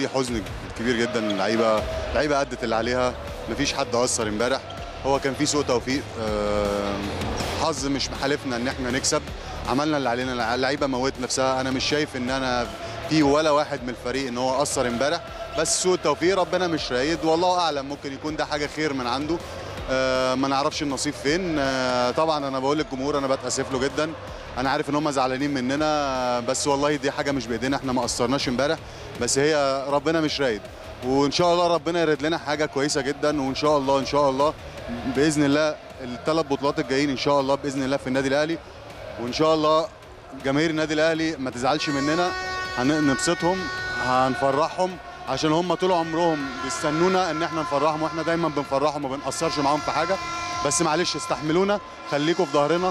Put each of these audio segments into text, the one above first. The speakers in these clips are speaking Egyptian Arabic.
في حزن كبير جدا اللعيبه اللعيبه ادت اللي عليها مفيش حد اثر امبارح هو كان في سوء توفيق آه، حظ مش محالفنا ان احنا نكسب عملنا اللي علينا اللعيبه موت نفسها انا مش شايف ان انا في ولا واحد من الفريق ان هو اثر امبارح بس سوء التوفيق ربنا مش رايد والله اعلم ممكن يكون ده حاجه خير من عنده آه، ما نعرفش النصيب فين آه، طبعا انا بقول للجمهور انا بتاسف له جدا انا عارف ان هم زعلانين مننا بس والله دي حاجه مش بايدينا احنا ما قصرناش امبارح بس هي ربنا مش رايد وان شاء الله ربنا يرد لنا حاجه كويسه جدا وان شاء الله ان شاء الله باذن الله الثلاث بطولات الجايين ان شاء الله باذن الله في النادي الاهلي وان شاء الله جماهير النادي الاهلي ما تزعلش مننا هنبسطهم هنفرحهم عشان هم طول عمرهم بيستنونا ان احنا نفرحهم واحنا دايما بنفرحهم وما بنقصرش معاهم في حاجه بس معلش استحملونا خليكم في ظهرنا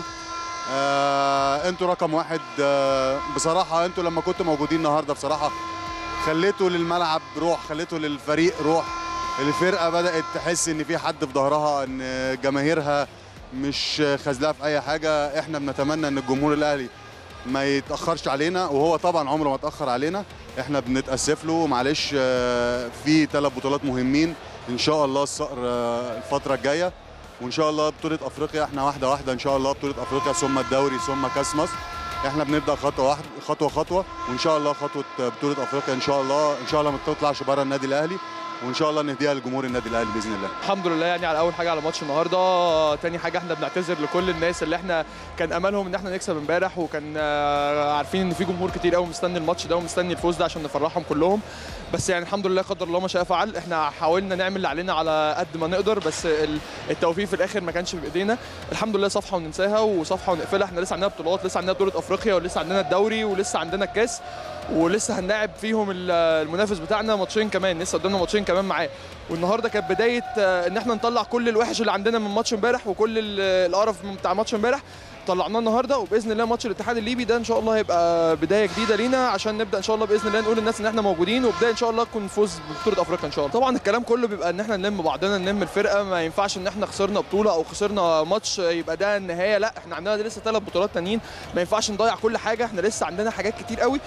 آه انتوا رقم واحد آه بصراحه انتوا لما كنتوا موجودين النهارده بصراحه خليتوا للملعب روح خليتوا للفريق روح الفرقه بدات تحس ان في حد في ظهرها ان جماهيرها مش خازلها في اي حاجه احنا بنتمنى ان الجمهور الاهلي ما يتاخرش علينا وهو طبعا عمره ما اتاخر علينا احنا بنتاسف له معلش آه، في ثلاث بطولات مهمين ان شاء الله الصقر آه، الفتره الجايه وان شاء الله بطوله افريقيا احنا واحده واحده ان شاء الله بطوله افريقيا ثم الدوري ثم كاس مصر احنا بنبدا خطوه واحده خطوه خطوه وان شاء الله خطوه بطوله افريقيا ان شاء الله ان شاء الله ما تطلعش بره النادي الاهلي وان شاء الله نهديها لجمهور النادي الاهلي باذن الله الحمد لله يعني على اول حاجه على ماتش النهارده تاني حاجه احنا بنعتذر لكل الناس اللي احنا كان املهم ان احنا نكسب امبارح وكان آه، عارفين ان في جمهور كتير قوي مستني الماتش ده ومستني الفوز ده عشان نفرحهم كلهم بس يعني الحمد لله قدر الله ما شاء فعل احنا حاولنا نعمل اللي علينا على قد ما نقدر بس ال- التوفيق في الاخر ما كانش بايدينا الحمد لله صفحه وننساها وصفحه ونقفلها احنا لسه عندنا بطولات لسه عندنا بطوله افريقيا ولسه عندنا الدوري ولسه عندنا الكاس ولسه هنلاعب فيهم ال- المنافس بتاعنا ماتشين كمان لسه قدامنا ماتشين كمان معاه والنهارده كانت بدايه آه، ان احنا نطلع كل الوحش اللي عندنا من ماتش امبارح وكل ال- القرف من بتاع ماتش امبارح طلعناه النهارده وباذن الله ماتش الاتحاد الليبي ده ان شاء الله هيبقى بدايه جديده لينا عشان نبدا ان شاء الله باذن الله نقول للناس ان احنا موجودين وبدايه ان شاء الله تكون فوز ببطوله افريقيا ان شاء الله طبعا الكلام كله بيبقى ان احنا نلم بعضنا نلم الفرقه ما ينفعش ان احنا خسرنا بطوله او خسرنا ماتش يبقى ده النهايه لا احنا عندنا لسه ثلاث بطولات تانيين ما ينفعش نضيع كل حاجه احنا لسه عندنا حاجات كتير قوي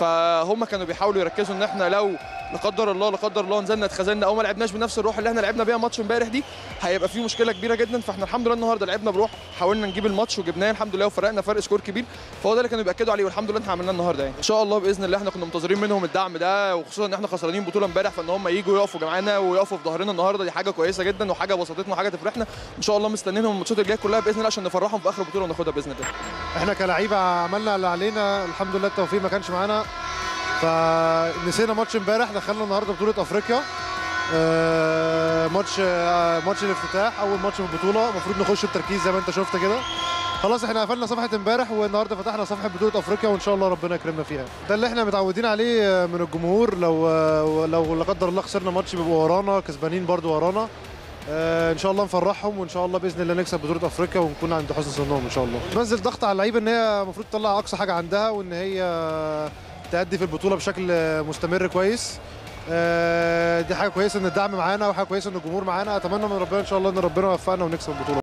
فهم كانوا بيحاولوا يركزوا ان احنا لو لا قدر الله لا قدر الله نزلنا اتخذلنا او ما لعبناش بنفس الروح اللي احنا لعبنا بيها ماتش امبارح دي هيبقى في مشكله كبيره جدا فاحنا الحمد لله النهارده لعبنا بروح حاولنا نجيب الماتش وجبناه الحمد لله وفرقنا فرق سكور كبير فهو ده اللي كانوا بياكدوا عليه والحمد لله احنا عملناه النهارده يعني ان شاء الله باذن الله احنا كنا منتظرين منهم الدعم ده وخصوصا ان احنا خسرانين بطوله امبارح فان هم يجوا يقفوا معانا ويقفوا في ظهرنا النهارده دي حاجه كويسه جدا وحاجه بسطتنا وحاجه تفرحنا ان شاء الله مستنيينهم الماتشات الجايه كلها باذن الله عشان نفرحهم في اخر البطوله وناخدها باذن الله احنا كلعيبه عملنا اللي علينا الحمد لله التوفيق ما كانش معانا فنسينا ماتش امبارح دخلنا النهارده بطوله افريقيا آه، ماتش آه، ماتش الافتتاح اول ماتش في البطوله المفروض نخش بتركيز زي ما انت شفت كده خلاص احنا قفلنا صفحه امبارح والنهارده فتحنا صفحه بطوله افريقيا وان شاء الله ربنا يكرمنا فيها ده اللي احنا متعودين عليه من الجمهور لو لو لا قدر الله خسرنا ماتش بيبقوا ورانا كسبانين برضو ورانا آه، ان شاء الله نفرحهم وان شاء الله باذن الله نكسب بطوله افريقيا ونكون عند حسن ظنهم ان شاء الله تنزل ضغط على اللعيبه ان هي المفروض تطلع اقصى حاجه عندها وان هي تأدي في البطوله بشكل مستمر كويس آه، دي حاجه كويسه ان الدعم معانا وحاجه كويسه ان الجمهور معانا اتمنى من ربنا ان شاء الله ان ربنا يوفقنا ونكسب البطوله